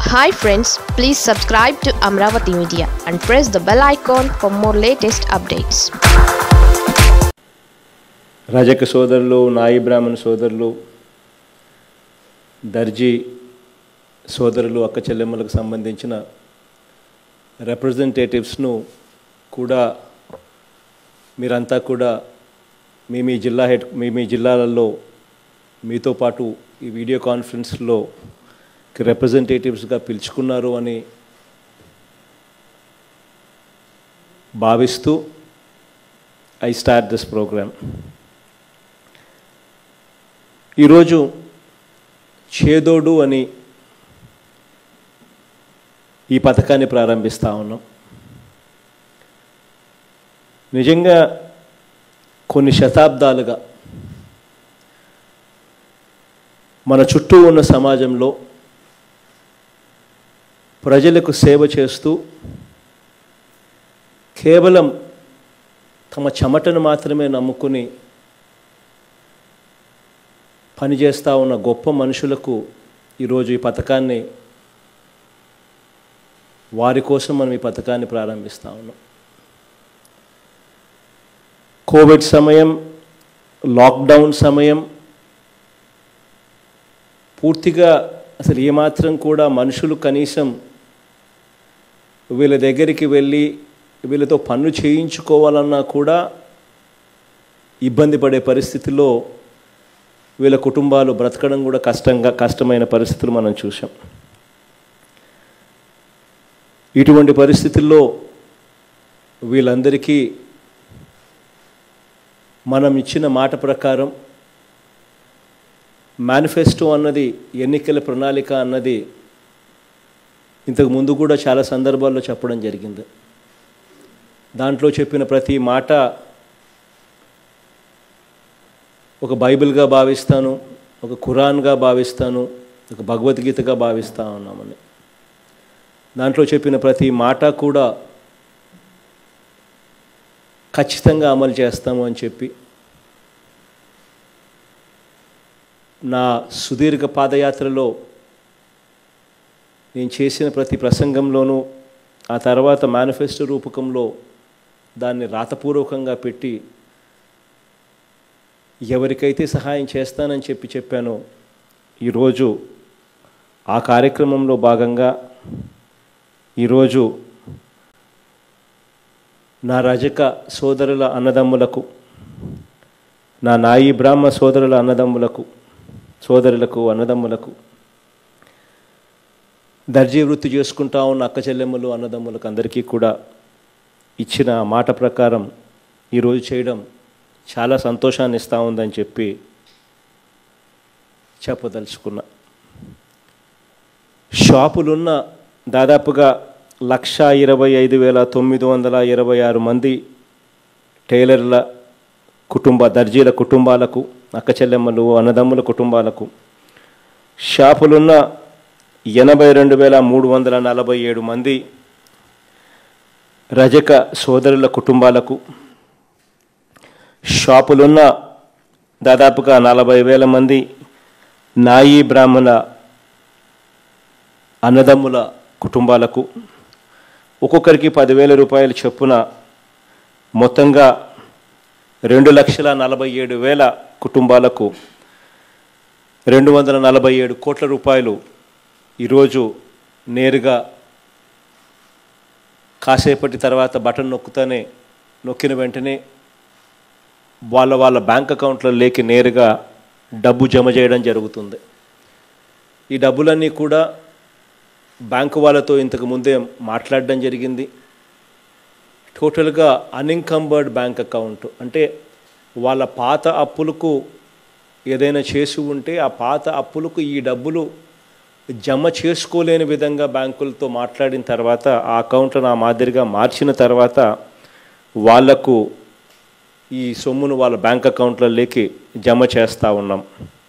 hi friends please subscribe to Amaravati media and press the bell icon for more latest updates రజక సోదరులు నాయి బ్రాహ్మణ సోదరులు దర్జీ సోదరులు అక్క చెల్లెమ్మలకు సంబంధించిన రిప్రజెంటేటివ్స్ను కూడా మీరంతా కూడా మీ మీ జిల్లా హెడ్ మీ మీ జిల్లాలలో మీతో పాటు ఈ వీడియో కాన్ఫరెన్స్లో రిప్రజెంటేటివ్స్గా పిలుచుకున్నారు అని భావిస్తూ ఐ స్టార్ట్ దిస్ ప్రోగ్రామ్ ఈరోజు చేదోడు అని ఈ పథకాన్ని ప్రారంభిస్తూ ఉన్నాం నిజంగా కొన్ని శతాబ్దాలుగా మన చుట్టూ ఉన్న సమాజంలో ప్రజలకు సేవ చేస్తూ కేవలం తమ చెమటను మాత్రమే నమ్ముకుని పనిచేస్తూ ఉన్న గొప్ప మనుషులకు ఈరోజు ఈ పథకాన్ని వారి కోసం మనం ఈ పథకాన్ని ప్రారంభిస్తూ ఉన్నాం కోవిడ్ సమయం లాక్డౌన్ సమయం పూర్తిగా అసలు ఏమాత్రం కూడా మనుషులు కనీసం వీళ్ళ దగ్గరికి వెళ్ళి వీళ్ళతో పన్ను చేయించుకోవాలన్నా కూడా ఇబ్బంది పడే పరిస్థితిలో వీళ్ళ కుటుంబాలు బ్రతకడం కూడా కష్టంగా కష్టమైన పరిస్థితులు మనం చూసాం ఇటువంటి పరిస్థితుల్లో వీళ్ళందరికీ మనం ఇచ్చిన మాట ప్రకారం మేనిఫెస్టో అన్నది ఎన్నికల ప్రణాళిక అన్నది ఇంతకు ముందు కూడా చాలా సందర్భాల్లో చెప్పడం జరిగింది దాంట్లో చెప్పిన ప్రతి మాట ఒక బైబిల్గా భావిస్తాను ఒక ఖురాన్గా భావిస్తాను ఒక భగవద్గీతగా భావిస్తా ఉన్నామని దాంట్లో చెప్పిన ప్రతి మాట కూడా ఖచ్చితంగా అమలు చేస్తాము అని చెప్పి నా సుదీర్ఘ పాదయాత్రలో నేను చేసిన ప్రతి ప్రసంగంలోనూ ఆ తర్వాత మేనిఫెస్టో రూపకంలో దాన్ని రాతపూర్వకంగా పెట్టి ఎవరికైతే సహాయం చేస్తానని చెప్పి చెప్పానో ఈరోజు ఆ కార్యక్రమంలో భాగంగా ఈరోజు నా రజక సోదరుల అన్నదమ్ములకు నా నాయి బ్రాహ్మ సోదరుల అన్నదమ్ములకు సోదరులకు అన్నదమ్ములకు దర్జీ వృత్తి చేసుకుంటా ఉన్న అక్క చెల్లెమ్మలు అన్నదమ్ములకు అందరికీ కూడా ఇచ్చిన మాట ప్రకారం ఈరోజు చేయడం చాలా సంతోషాన్ని ఇస్తూ ఉందని చెప్పి చెప్పదలుచుకున్నా షాపులున్న దాదాపుగా లక్ష ఇరవై ఐదు వేల తొమ్మిది వందల ఇరవై ఆరు మంది టైలర్ల కుటుంబ దర్జీల కుటుంబాలకు అక్క చెల్లెమ్మలు అన్నదమ్ముల కుటుంబాలకు షాపులున్న ఎనభై రెండు వేల మూడు వందల నలభై ఏడు మంది రజక సోదరుల కుటుంబాలకు షాపులున్న దాదాపుగా నలభై వేల మంది నాయి బ్రాహ్మణ అన్నదమ్ముల కుటుంబాలకు ఒక్కొక్కరికి పదివేల రూపాయల చొప్పున మొత్తంగా రెండు లక్షల నలభై ఏడు వేల కుటుంబాలకు రెండు వందల నలభై ఏడు కోట్ల రూపాయలు ఈరోజు నేరుగా కాసేపటి తర్వాత బటన్ నొక్కుతానే నొక్కిన వెంటనే వాళ్ళ వాళ్ళ బ్యాంక్ అకౌంట్లో లేకి నేరుగా డబ్బు జమ చేయడం జరుగుతుంది ఈ డబ్బులన్నీ కూడా బ్యాంకు వాళ్ళతో ఇంతకు ముందే మాట్లాడడం జరిగింది టోటల్గా అన్ఇన్కంబర్డ్ బ్యాంక్ అకౌంట్ అంటే వాళ్ళ పాత అప్పులకు ఏదైనా చేసి ఉంటే ఆ పాత అప్పులకు ఈ డబ్బులు జమ చేసుకోలేని విధంగా బ్యాంకులతో మాట్లాడిన తర్వాత ఆ అకౌంట్ను ఆ మాదిరిగా మార్చిన తర్వాత వాళ్లకు ఈ సొమ్మును వాళ్ళ బ్యాంక్ అకౌంట్లలోకి జమ చేస్తూ ఉన్నాం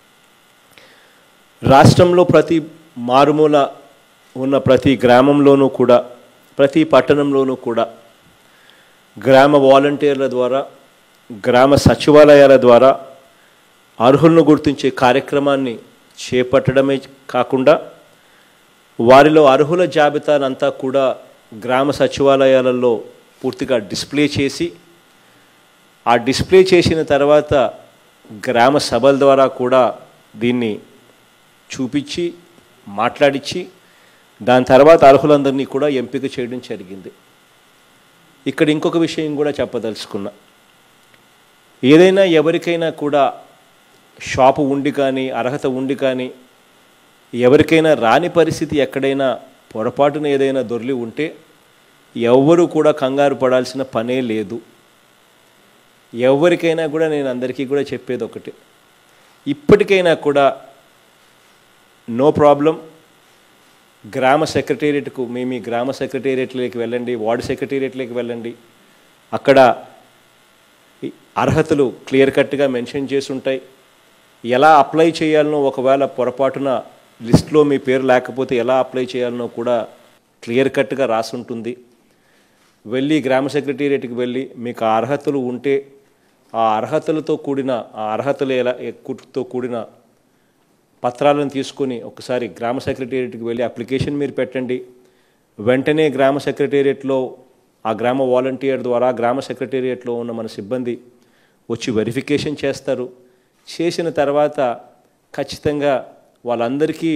రాష్ట్రంలో ప్రతి మారుమూల ఉన్న ప్రతి గ్రామంలోనూ కూడా ప్రతి పట్టణంలోనూ కూడా గ్రామ వాలంటీర్ల ద్వారా గ్రామ సచివాలయాల ద్వారా అర్హులను గుర్తించే కార్యక్రమాన్ని చేపట్టడమే కాకుండా వారిలో అర్హుల జాబితానంతా కూడా గ్రామ సచివాలయాలలో పూర్తిగా డిస్ప్లే చేసి ఆ డిస్ప్లే చేసిన తర్వాత గ్రామ సభల ద్వారా కూడా దీన్ని చూపించి మాట్లాడించి దాని తర్వాత అర్హులందరినీ కూడా ఎంపిక చేయడం జరిగింది ఇక్కడ ఇంకొక విషయం కూడా చెప్పదలుచుకున్నా ఏదైనా ఎవరికైనా కూడా షాపు ఉండి కానీ అర్హత ఉండి కానీ ఎవరికైనా రాని పరిస్థితి ఎక్కడైనా పొరపాటున ఏదైనా దొర్లి ఉంటే ఎవ్వరూ కూడా కంగారు పడాల్సిన పనే లేదు ఎవరికైనా కూడా నేను అందరికీ కూడా చెప్పేది ఒకటి ఇప్పటికైనా కూడా నో ప్రాబ్లం గ్రామ సెక్రటేరియట్కు మీ మీ గ్రామ సెక్రటేరియట్లోకి వెళ్ళండి వార్డు సెక్రటేరియట్లోకి వెళ్ళండి అక్కడ ఈ అర్హతలు క్లియర్ కట్గా మెన్షన్ చేసి ఉంటాయి ఎలా అప్లై చేయాలనో ఒకవేళ పొరపాటున లిస్ట్లో మీ పేరు లేకపోతే ఎలా అప్లై చేయాలనో కూడా క్లియర్ కట్గా రాసి ఉంటుంది వెళ్ళి గ్రామ సెక్రటేరియట్కి వెళ్ళి మీకు ఆ అర్హతలు ఉంటే ఆ అర్హతలతో కూడిన ఆ అర్హతలు ఎలా తో కూడిన పత్రాలను తీసుకొని ఒకసారి గ్రామ సెక్రటేరియట్కి వెళ్ళి అప్లికేషన్ మీరు పెట్టండి వెంటనే గ్రామ సెక్రటేరియట్లో ఆ గ్రామ వాలంటీర్ ద్వారా గ్రామ సెక్రటేరియట్లో ఉన్న మన సిబ్బంది వచ్చి వెరిఫికేషన్ చేస్తారు చేసిన తర్వాత ఖచ్చితంగా వాళ్ళందరికీ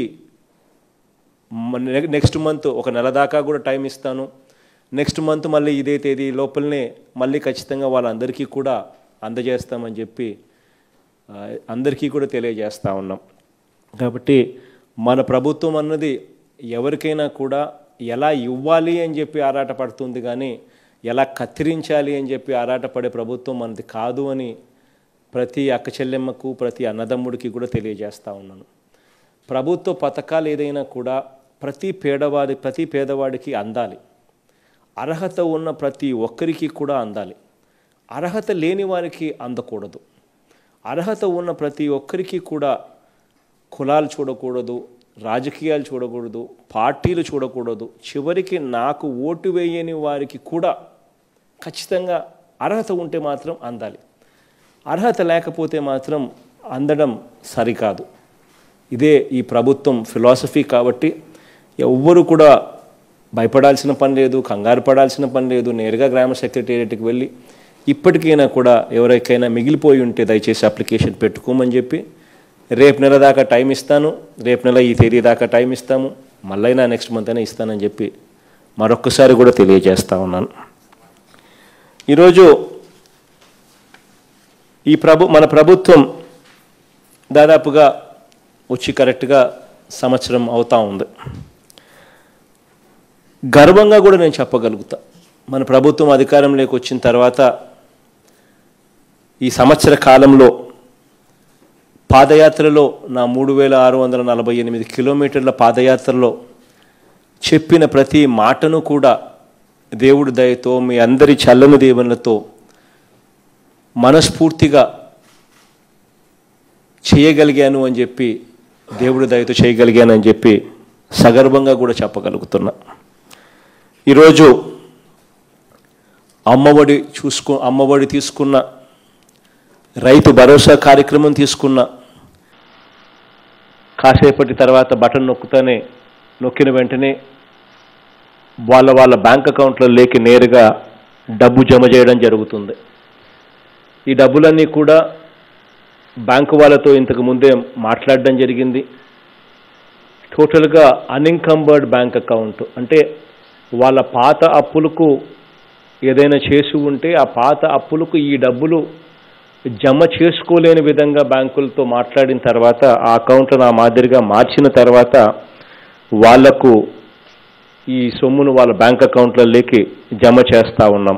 మ- నెక్స్ట్ మంత్ ఒక నెల దాకా కూడా టైం ఇస్తాను నెక్స్ట్ మంత్ మళ్ళీ ఇదే తేదీ లోపలనే మళ్ళీ ఖచ్చితంగా వాళ్ళందరికీ కూడా అందజేస్తామని చెప్పి ఆ, అందరికీ కూడా తెలియజేస్తూ ఉన్నాం కాబట్టి మన ప్రభుత్వం అన్నది ఎవరికైనా కూడా ఎలా ఇవ్వాలి అని చెప్పి ఆరాటపడుతుంది కానీ ఎలా కత్తిరించాలి అని చెప్పి ఆరాటపడే ప్రభుత్వం మనది కాదు అని ప్రతి అక్క చెల్లెమ్మకు ప్రతి అన్నదమ్ముడికి కూడా తెలియజేస్తూ ఉన్నాను ప్రభుత్వ పథకాలు ఏదైనా కూడా ప్రతి పేదవాడి ప్రతి పేదవాడికి అందాలి అర్హత ఉన్న ప్రతి ఒక్కరికి కూడా అందాలి అర్హత లేని వారికి అందకూడదు అర్హత ఉన్న ప్రతి ఒక్కరికి కూడా కులాలు చూడకూడదు రాజకీయాలు చూడకూడదు పార్టీలు చూడకూడదు చివరికి నాకు ఓటు వేయని వారికి కూడా ఖచ్చితంగా అర్హత ఉంటే మాత్రం అందాలి అర్హత లేకపోతే మాత్రం అందడం సరికాదు ఇదే ఈ ప్రభుత్వం ఫిలాసఫీ కాబట్టి ఎవ్వరు కూడా భయపడాల్సిన పని లేదు కంగారు పడాల్సిన పని లేదు నేరుగా గ్రామ సెక్రటేరియట్కి వెళ్ళి ఇప్పటికైనా కూడా ఎవరికైనా మిగిలిపోయి ఉంటే దయచేసి అప్లికేషన్ పెట్టుకోమని చెప్పి రేపు నెల దాకా టైం ఇస్తాను రేపు నెల ఈ తేదీ దాకా టైం ఇస్తాము మళ్ళైనా నెక్స్ట్ మంత్ అయినా ఇస్తానని చెప్పి మరొక్కసారి కూడా తెలియజేస్తా ఉన్నాను ఈరోజు ఈ ప్రభు మన ప్రభుత్వం దాదాపుగా వచ్చి కరెక్ట్గా సంవత్సరం అవుతా ఉంది గర్వంగా కూడా నేను చెప్పగలుగుతా మన ప్రభుత్వం అధికారంలోకి వచ్చిన తర్వాత ఈ సంవత్సర కాలంలో పాదయాత్రలో నా మూడు వేల ఆరు వందల నలభై ఎనిమిది కిలోమీటర్ల పాదయాత్రలో చెప్పిన ప్రతి మాటను కూడా దేవుడి దయతో మీ అందరి చల్లని దీవెనలతో మనస్ఫూర్తిగా చేయగలిగాను అని చెప్పి దేవుడి దయతో చేయగలిగాను అని చెప్పి సగర్వంగా కూడా చెప్పగలుగుతున్నా ఈరోజు అమ్మఒడి చూసుకో అమ్మఒడి తీసుకున్న రైతు భరోసా కార్యక్రమం తీసుకున్న కాసేపటి తర్వాత బటన్ నొక్కుతానే నొక్కిన వెంటనే వాళ్ళ వాళ్ళ బ్యాంక్ అకౌంట్లో లేకి నేరుగా డబ్బు జమ చేయడం జరుగుతుంది ఈ డబ్బులన్నీ కూడా బ్యాంకు వాళ్ళతో ఇంతకు ముందే మాట్లాడడం జరిగింది టోటల్గా అన్ఇన్కంబర్డ్ బ్యాంక్ అకౌంట్ అంటే వాళ్ళ పాత అప్పులకు ఏదైనా చేసి ఉంటే ఆ పాత అప్పులకు ఈ డబ్బులు జమ చేసుకోలేని విధంగా బ్యాంకులతో మాట్లాడిన తర్వాత ఆ అకౌంట్ను ఆ మాదిరిగా మార్చిన తర్వాత వాళ్లకు ఈ సొమ్మును వాళ్ళ బ్యాంక్ అకౌంట్లలోకి జమ చేస్తూ ఉన్నాం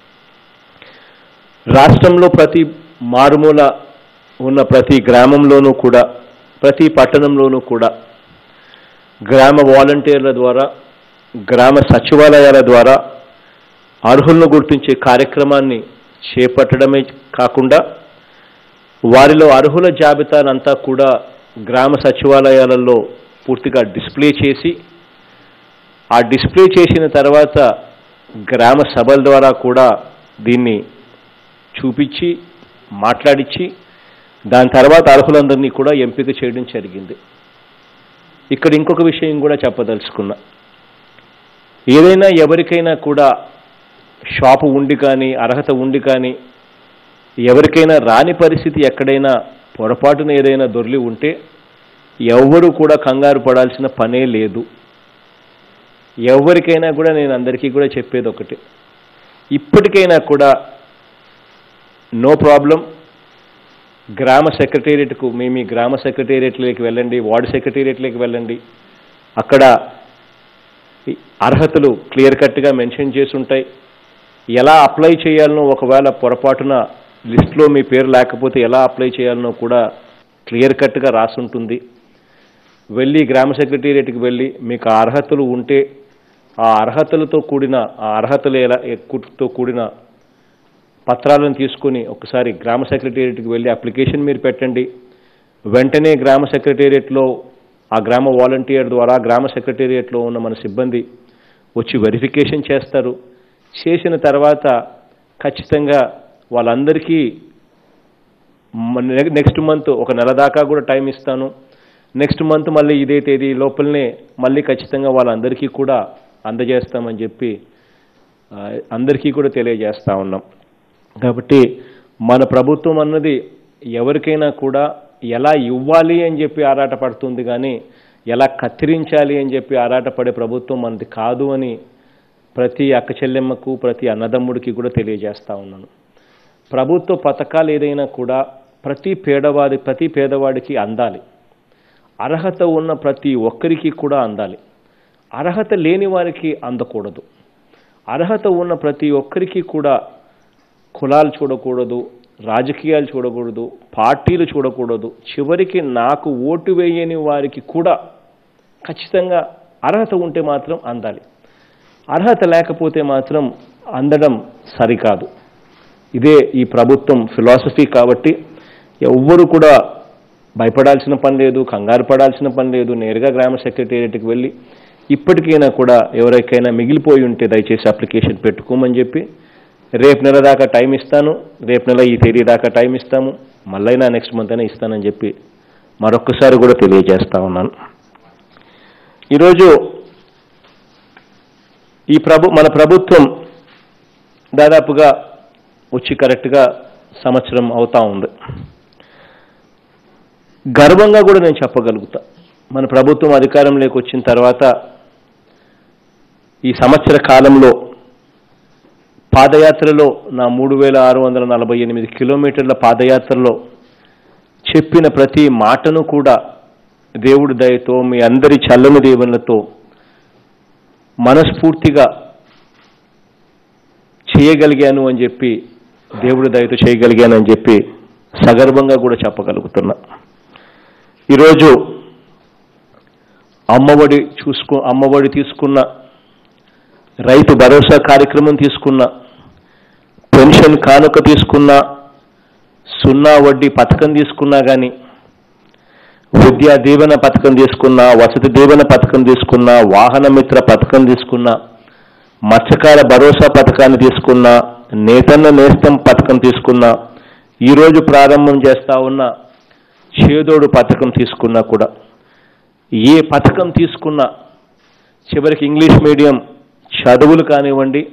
రాష్ట్రంలో ప్రతి మారుమూల ఉన్న ప్రతి గ్రామంలోనూ కూడా ప్రతి పట్టణంలోనూ కూడా గ్రామ వాలంటీర్ల ద్వారా గ్రామ సచివాలయాల ద్వారా అర్హులను గుర్తించే కార్యక్రమాన్ని చేపట్టడమే కాకుండా వారిలో అర్హుల జాబితానంతా కూడా గ్రామ సచివాలయాలలో పూర్తిగా డిస్ప్లే చేసి ఆ డిస్ప్లే చేసిన తర్వాత గ్రామ సభల ద్వారా కూడా దీన్ని చూపించి మాట్లాడించి దాని తర్వాత అర్హులందరినీ కూడా ఎంపిక చేయడం జరిగింది ఇక్కడ ఇంకొక విషయం కూడా చెప్పదలుచుకున్నా ఏదైనా ఎవరికైనా కూడా షాపు ఉండి కానీ అర్హత ఉండి కానీ ఎవరికైనా రాని పరిస్థితి ఎక్కడైనా పొరపాటున ఏదైనా దొర్లి ఉంటే ఎవ్వరూ కూడా కంగారు పడాల్సిన పనే లేదు ఎవరికైనా కూడా నేను అందరికీ కూడా చెప్పేది ఒకటి ఇప్పటికైనా కూడా నో ప్రాబ్లం గ్రామ సెక్రటేరియట్కు మీ మీ గ్రామ సెక్రటేరియట్లోకి వెళ్ళండి వార్డు సెక్రటేరియట్లోకి వెళ్ళండి అక్కడ ఈ అర్హతలు క్లియర్ కట్గా మెన్షన్ చేసి ఉంటాయి ఎలా అప్లై చేయాలనో ఒకవేళ పొరపాటున లిస్ట్లో మీ పేరు లేకపోతే ఎలా అప్లై చేయాలనో కూడా క్లియర్ కట్గా రాసుంటుంది వెళ్ళి గ్రామ సెక్రటేరియట్కి వెళ్ళి మీకు ఆ అర్హతలు ఉంటే ఆ అర్హతలతో కూడిన ఆ అర్హతలు ఎలా ఎక్కువతో కూడిన పత్రాలను తీసుకొని ఒకసారి గ్రామ సెక్రటేరియట్కి వెళ్ళి అప్లికేషన్ మీరు పెట్టండి వెంటనే గ్రామ సెక్రటేరియట్లో ఆ గ్రామ వాలంటీర్ ద్వారా గ్రామ సెక్రటేరియట్లో ఉన్న మన సిబ్బంది వచ్చి వెరిఫికేషన్ చేస్తారు చేసిన తర్వాత ఖచ్చితంగా వాళ్ళందరికీ నెక్స్ట్ మంత్ ఒక నెల దాకా కూడా టైం ఇస్తాను నెక్స్ట్ మంత్ మళ్ళీ ఇదే తేదీ లోపలనే మళ్ళీ ఖచ్చితంగా వాళ్ళందరికీ కూడా అందజేస్తామని చెప్పి ఆ, అందరికీ కూడా తెలియజేస్తా ఉన్నాం కాబట్టి మన ప్రభుత్వం అన్నది ఎవరికైనా కూడా ఎలా ఇవ్వాలి అని చెప్పి ఆరాటపడుతుంది కానీ ఎలా కత్తిరించాలి అని చెప్పి ఆరాటపడే ప్రభుత్వం మనది కాదు అని ప్రతి అక్క చెల్లెమ్మకు ప్రతి అన్నదమ్ముడికి కూడా తెలియజేస్తా ఉన్నాను ప్రభుత్వ పథకాలు ఏదైనా కూడా ప్రతి పేదవాడి ప్రతి పేదవాడికి అందాలి అర్హత ఉన్న ప్రతి ఒక్కరికి కూడా అందాలి అర్హత లేని వారికి అందకూడదు అర్హత ఉన్న ప్రతి ఒక్కరికి కూడా కులాలు చూడకూడదు రాజకీయాలు చూడకూడదు పార్టీలు చూడకూడదు చివరికి నాకు ఓటు వేయని వారికి కూడా ఖచ్చితంగా అర్హత ఉంటే మాత్రం అందాలి అర్హత లేకపోతే మాత్రం అందడం సరికాదు ఇదే ఈ ప్రభుత్వం ఫిలాసఫీ కాబట్టి ఎవ్వరు కూడా భయపడాల్సిన పని లేదు కంగారు పడాల్సిన పని లేదు నేరుగా గ్రామ సెక్రటేరియట్కి వెళ్ళి ఇప్పటికైనా కూడా ఎవరికైనా మిగిలిపోయి ఉంటే దయచేసి అప్లికేషన్ పెట్టుకోమని చెప్పి రేపు నెల దాకా టైం ఇస్తాను రేపు నెల ఈ తేదీ దాకా టైం ఇస్తాము మళ్ళైనా నెక్స్ట్ మంత్ అయినా ఇస్తానని చెప్పి మరొక్కసారి కూడా తెలియజేస్తా ఉన్నాను ఈరోజు ఈ ప్రభు మన ప్రభుత్వం దాదాపుగా వచ్చి కరెక్ట్గా సంవత్సరం అవుతా ఉంది గర్వంగా కూడా నేను చెప్పగలుగుతా మన ప్రభుత్వం అధికారంలోకి వచ్చిన తర్వాత ఈ సంవత్సర కాలంలో పాదయాత్రలో నా మూడు వేల ఆరు వందల నలభై ఎనిమిది కిలోమీటర్ల పాదయాత్రలో చెప్పిన ప్రతి మాటను కూడా దేవుడి దయతో మీ అందరి చల్లని దేవుళ్ళతో మనస్ఫూర్తిగా చేయగలిగాను అని చెప్పి దేవుడి దయతో చేయగలిగాను అని చెప్పి సగర్వంగా కూడా చెప్పగలుగుతున్నా ఈరోజు అమ్మఒడి చూసుకో అమ్మఒడి తీసుకున్న రైతు భరోసా కార్యక్రమం తీసుకున్న పెన్షన్ కానుక తీసుకున్నా సున్నా వడ్డీ పథకం తీసుకున్నా కానీ విద్యా దీవెన పథకం తీసుకున్నా వసతి దీవెన పథకం తీసుకున్నా వాహన మిత్ర పథకం తీసుకున్నా మత్స్యకార భరోసా పథకాన్ని తీసుకున్నా నేతన్న నేస్తం పథకం తీసుకున్నా ఈరోజు ప్రారంభం చేస్తా ఉన్న చేదోడు పథకం తీసుకున్నా కూడా ఏ పథకం తీసుకున్నా చివరికి ఇంగ్లీష్ మీడియం చదువులు కానివ్వండి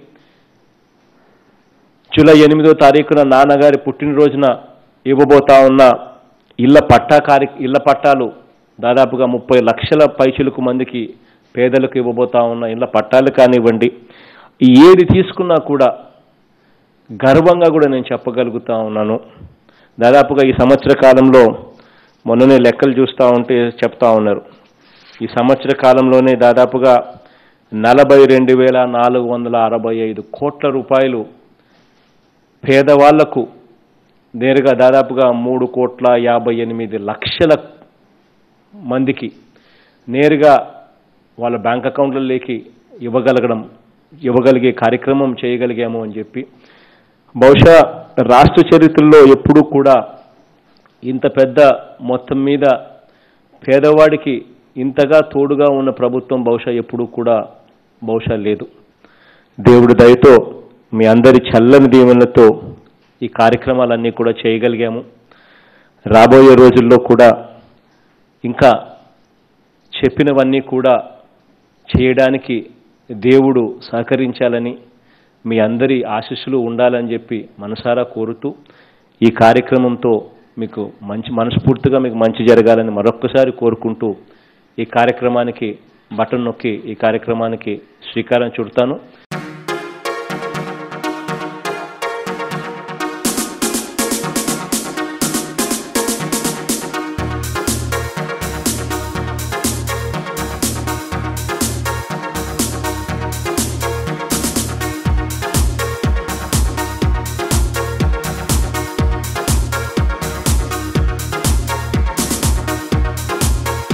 జూలై ఎనిమిదో తారీఖున నాన్నగారి పుట్టినరోజున ఇవ్వబోతా ఉన్న ఇళ్ల పట్టా కార్య ఇళ్ల పట్టాలు దాదాపుగా ముప్పై లక్షల పైచులకు మందికి పేదలకు ఇవ్వబోతా ఉన్న ఇళ్ల పట్టాలు కానివ్వండి ఏది తీసుకున్నా కూడా గర్వంగా కూడా నేను చెప్పగలుగుతా ఉన్నాను దాదాపుగా ఈ సంవత్సర కాలంలో మొన్ననే లెక్కలు చూస్తూ ఉంటే చెప్తా ఉన్నారు ఈ సంవత్సర కాలంలోనే దాదాపుగా నలభై రెండు వేల నాలుగు వందల అరవై ఐదు కోట్ల రూపాయలు పేదవాళ్లకు నేరుగా దాదాపుగా మూడు కోట్ల యాభై ఎనిమిది లక్షల మందికి నేరుగా వాళ్ళ బ్యాంక్ అకౌంట్లలోకి ఇవ్వగలగడం ఇవ్వగలిగే కార్యక్రమం చేయగలిగాము అని చెప్పి బహుశా రాష్ట్ర చరిత్రలో ఎప్పుడూ కూడా ఇంత పెద్ద మొత్తం మీద పేదవాడికి ఇంతగా తోడుగా ఉన్న ప్రభుత్వం బహుశా ఎప్పుడూ కూడా బహుశా లేదు దేవుడి దయతో మీ అందరి చల్లని దీవెనలతో ఈ కార్యక్రమాలన్నీ కూడా చేయగలిగాము రాబోయే రోజుల్లో కూడా ఇంకా చెప్పినవన్నీ కూడా చేయడానికి దేవుడు సహకరించాలని మీ అందరి ఆశీస్సులు ఉండాలని చెప్పి మనసారా కోరుతూ ఈ కార్యక్రమంతో మీకు మంచి మనస్ఫూర్తిగా మీకు మంచి జరగాలని మరొక్కసారి కోరుకుంటూ ఈ కార్యక్రమానికి బటన్ నొక్కి ఈ కార్యక్రమానికి శ్రీకారం చుడతాను